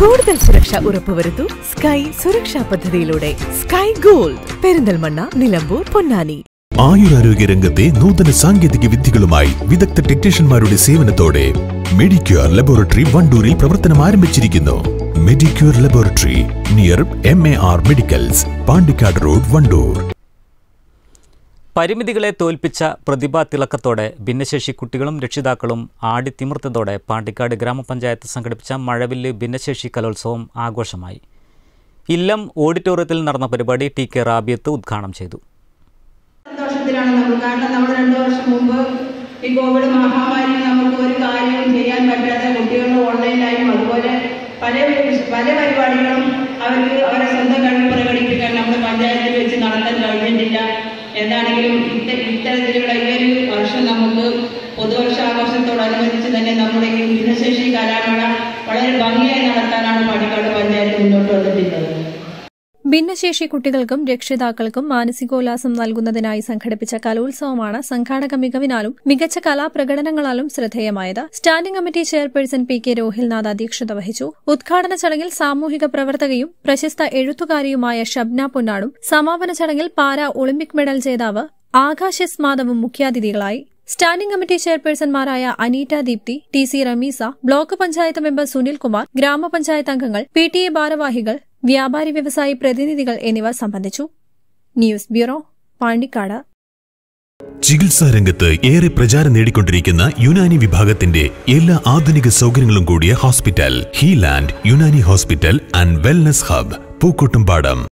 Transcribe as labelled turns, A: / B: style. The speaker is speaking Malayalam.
A: കൂടുതൽ സുരക്ഷ ഉറപ്പുവരുത്തൂ സ്കൈ സുരക്ഷാ പദ്ധതിയിലൂടെ സ്കൈ ഗോൾഡ് പെരിന്തൽമണ്ണ നിലമ്പൂർ പൊന്നാനി
B: ആയുരാരോഗ്യ രംഗത്തെ നൂതന സാങ്കേതിക വിദ്യകളുമായി വിദഗ്ധ ടെക്നീഷ്യന്മാരുടെ സേവനത്തോടെ മെഡിക്യൂർ ലബോറട്ടറി വണ്ടൂരിൽ പ്രവർത്തനം ആരംഭിച്ചിരിക്കുന്നു Medicure laboratory near M A R medicals Pandikkad road Wandoor
C: പരിമിതികളെ തോൽപ്പിച്ച പ്രതിഭാ തിളക്കത്തോടെ ഭിന്നശേഷി കുട്ടികളും രക്ഷിതാക്കളും ആടിത്തിമിർത്തതോടെ പാണ്ടിക്കാട് ഗ്രാമപഞ്ചായത്ത് സംഘടിപ്പിച്ച മഴവില്ല് ഭിന്നശേഷി കലോത്സവം ആഘോഷമായി ഇല്ലം ഓഡിറ്റോറിയത്തിൽ നടന്ന പരിപാടി ടി കെ റാബിയത്ത് ഉദ്ഘാടനം ചെയ്തു
D: സന്തോഷത്തിലാണ് നമ്മൾ കാരണം നമ്മൾ രണ്ടു വർഷം മുമ്പ് ഈ കോവിഡ് മഹാമാരി നമുക്ക് ഒരു കാര്യവും ചെയ്യാൻ പറ്റാത്ത കുട്ടികൾ ഓൺലൈനായും അതുപോലെ പല പല പരിപാടികളും അവർക്ക് അവരെ സ്വന്തം കഴിവ് പ്രകടിപ്പിക്കാൻ നമ്മുടെ പഞ്ചായത്തിൽ വെച്ച് നടത്താൻ കഴിഞ്ഞിട്ടില്ല എന്താണെങ്കിലും ഇത്ത ഇത്തരത്തിലുള്ള ഈ ഒരു വർഷം നമുക്ക് പുതുവർഷാഘോഷത്തോടനുബന്ധിച്ച് തന്നെ നമ്മുടെ ഈ ഭിന്നശേഷി കലാമേള വളരെ ഭംഗിയായി നടത്താനാണ് പാണ്ടിക്കാട് പഞ്ചായത്ത് മുന്നോട്ട് വന്നിട്ടുള്ളത്
E: ഭിന്നശേഷി കുട്ടികൾക്കും രക്ഷിതാക്കൾക്കും മാനസികോല്ലാസം നൽകുന്നതിനായി സംഘടിപ്പിച്ച കലോത്സവമാണ് സംഘാടക മികവിനാലും മികച്ച കലാപ്രകടനങ്ങളാലും ശ്രദ്ധേയമായത് standing committee chairperson P K Rohilnath അധ്യക്ഷത വഹിച്ചു ഉദ്ഘാടന ചടങ്ങിൽ സാമൂഹിക പ്രവർത്തകയും പ്രശസ്ത എഴുത്തുകാരിയുമായ ഷബ്ന പൊന്നാടും സമാപന ചടങ്ങിൽ പാരാ ഒളിമ്പിക് മെഡൽ ജേതാവ് ആകാശ് എസ് മാധവും മുഖ്യാതിഥികളായി സ്റ്റാൻഡിംഗ് കമ്മിറ്റി ചെയർപേഴ്സൺമാരായ Aneetta Deepthi T C Rameesa block panchayat member Sunilkumar ഗ്രാമപഞ്ചായത്ത് അംഗങ്ങൾ പി ടി എ ഭാരവാഹികൾ വ്യാപാരി വ്യവസായി പ്രതിനിധികൾ എന്നിവർ സംബന്ധിച്ചു ന്യൂസ് ബ്യൂറോ പാണ്ടിക്കാട്
B: ചികിത്സാ രംഗത്ത് ഏറെ പ്രചാരം നേടിക്കൊണ്ടിരിക്കുന്ന യുനാനി വിഭാഗത്തിന്റെ എല്ലാ ആധുനിക സൗകര്യങ്ങളും കൂടിയ hospital Healand Unani hospital and wellness hub Pookkottumpadam